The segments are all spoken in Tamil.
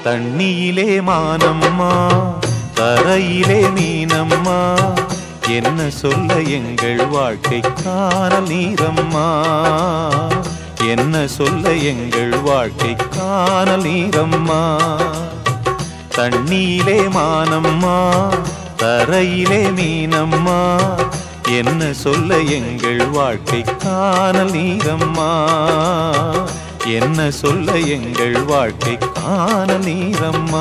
தண்ணியிலே மானம்மா தரையிலே மீனம்மா என்ன சொல்ல எங்கள் வாழ்க்கை காணல் நீரம்மா என்ன சொல்ல எங்கள் வாழ்க்கை காணல் நீரம்மா தண்ணியிலே மானம்மா தரையிலே மீனம்மா என்ன சொல்ல எங்கள் வாழ்க்கை காணல் நீரம்மா என்ன சொல்ல எங்கள் வாழ்க்கை காணல் நீரம்மா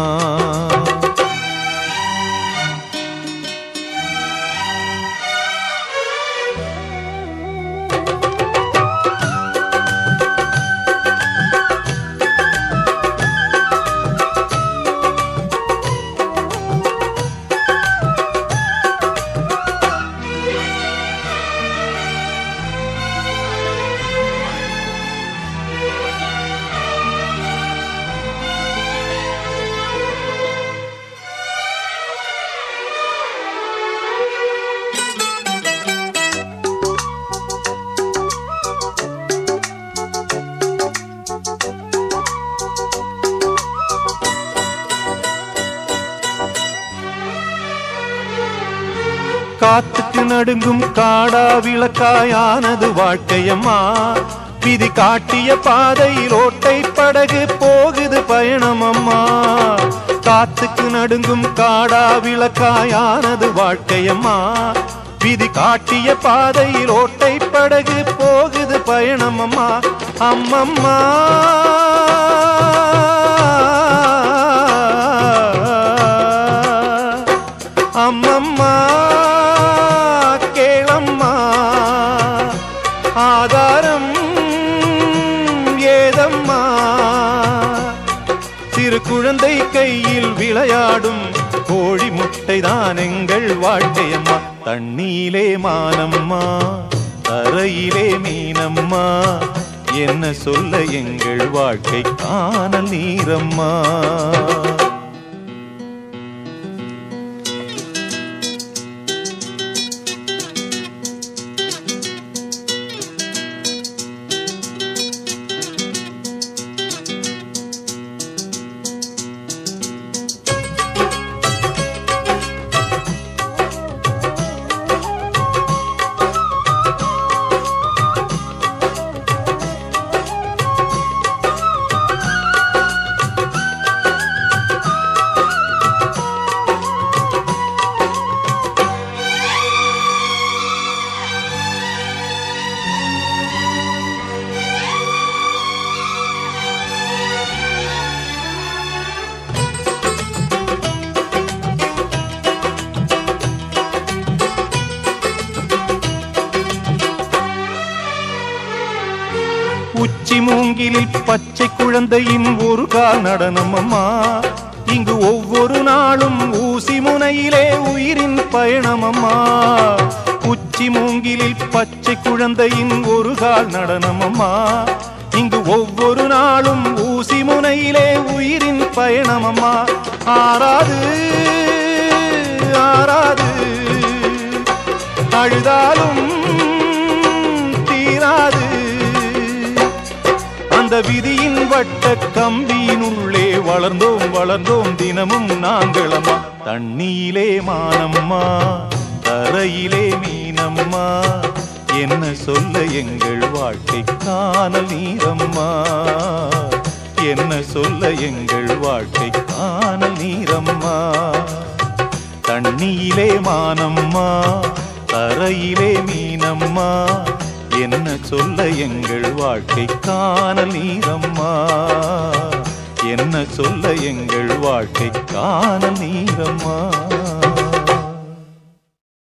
காத்துக்கு நடுங்கும் காடா விளக்காயானது வாழ்க்கையம்மா விதி காட்டிய பாதையில் ஓட்டை படகு போகுது பயணமம்மா காத்துக்கு நடுங்கும் காடா விளக்காயானது வாழ்க்கையம்மா விதி காட்டிய பாதையில் ஓட்டை படகு போகுது பயணமம்மா அம்மம்மா அம்மம்மா கேளம்மா ஆதாரம் ஏதம்மா சிறு குழந்தை கையில் விளையாடும் கோழி முட்டைதான் எங்கள் வாழ்க்கையம்மா தண்ணீலே மானம்மா தரையிலே மீனம்மா என்ன சொல்ல எங்கள் வாழ்க்கை காணல் நீரம்மா உச்சி மூங்கிலில் பச்சை குழந்தையின் ஒரு கால் நடனம் அம்மா இங்கு ஒவ்வொரு நாளும் ஊசி முனையிலே உயிரின் பயணம் அம்மா உச்சி மூங்கிலில் பச்சை குழந்தையின் ஒரு கால் நடனம் அம்மா இங்கு ஒவ்வொரு நாளும் ஊசி முனையிலே உயிரின் பயணம் அம்மா ஆறாது ஆறாது அழுதாலும் தீராது அந்த விதியின் வட்ட கம்பியினுள்ளே வளர்ந்தோம் வளர்ந்தோம் தினமும் நாங்களம்மா தண்ணீலே மானம்மா தரையிலே மீனம்மா என்ன சொல்ல எங்கள் வாழ்க்கை காணல் நீரம்மா என்ன சொல்ல எங்கள் வாழ்க்கை காணல் நீரம்மா தண்ணியிலே மானம்மா தரையிலே மீனம்மா என்ன சொல்ல எங்கள் வாழ்க்கை காணல் நீரம்மா என்ன சொல்ல எங்கள் வாழ்க்கை காணல் நீரம்மா